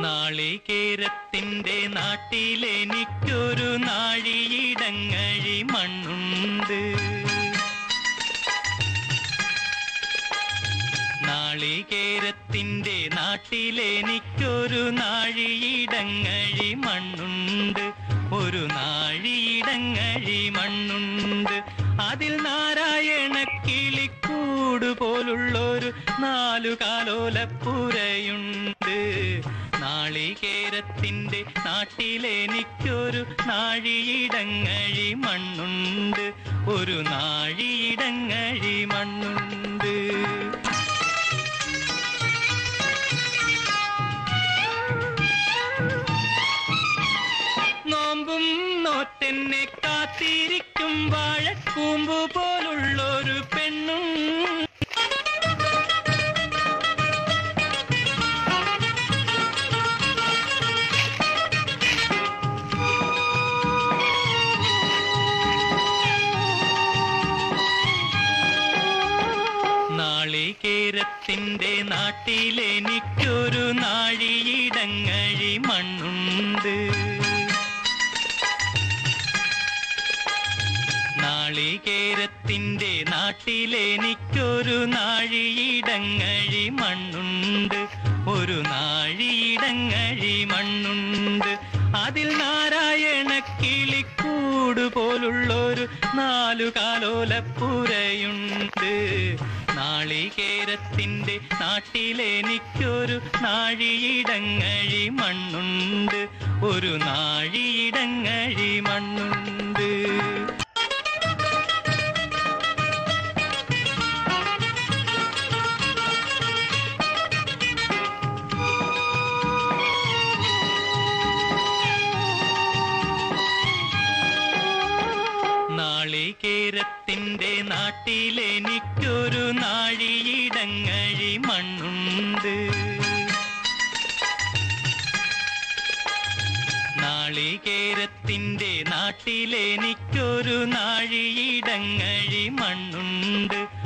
നാളികേരത്തിന്റെ നാട്ടിലെനിക്കൊരു നാഴിയിടങ്ങഴി മണ്ണുണ്ട് നാളികേരത്തിന്റെ നാട്ടിലെനിക്കൊരു നാഴിയിടങ്ങഴി മണ്ണുണ്ട് ഒരു നാഴിയിടങ്ങഴി മണ്ണുണ്ട് അതിൽ നാരായണ കിളിക്കൂട് പോലുള്ളൊരു നാലു കാലോലപ്പുരയുണ്ട് നാളികേരത്തിന്റെ നാട്ടിലെനിക്കൊരു നാഴിയിടങ്ങഴി മണ്ണുണ്ട് ഒരു നാഴിയിടങ്ങഴി മണ്ണുണ്ട് നോമ്പും നോറ്റെന്നെ കാത്തിരിക്കും വാഴക്കൂമ്പ് പോലുള്ളൊരു പെണ്ണും നാളികേരത്തിന്റെ നാട്ടിലെനിക്കൊരു നാഴിയിടങ്ങഴി മണ്ണുണ്ട് നാളികേരത്തിന്റെ നാട്ടിലെനിക്കൊരു നാഴിയിടങ്ങഴി മണ്ണുണ്ട് ഒരു നാഴിയിടങ്ങഴി മണ്ണുണ്ട് അതിൽ നാരായണ കിളിക്കൂട് പോലുള്ളൊരു നാലു കാലോലപ്പുരയുണ്ട് നാളികേരത്തിന്റെ നാട്ടിലെനിക്കൊരു നാഴിയിടങ്ങഴി മണ്ണുണ്ട് ഒരു നാഴിയിടങ്ങഴി മണ്ണുണ്ട് നാളികേരത്തിന്റെ നാട്ടിലെനിക്കൊരു നാഴിയിടങ്ങഴി മണ്ണുണ്ട് നാളികേരത്തിന്റെ നാട്ടിലെനിക്കൊരു നാഴിയിടങ്ങഴി മണ്ണുണ്ട്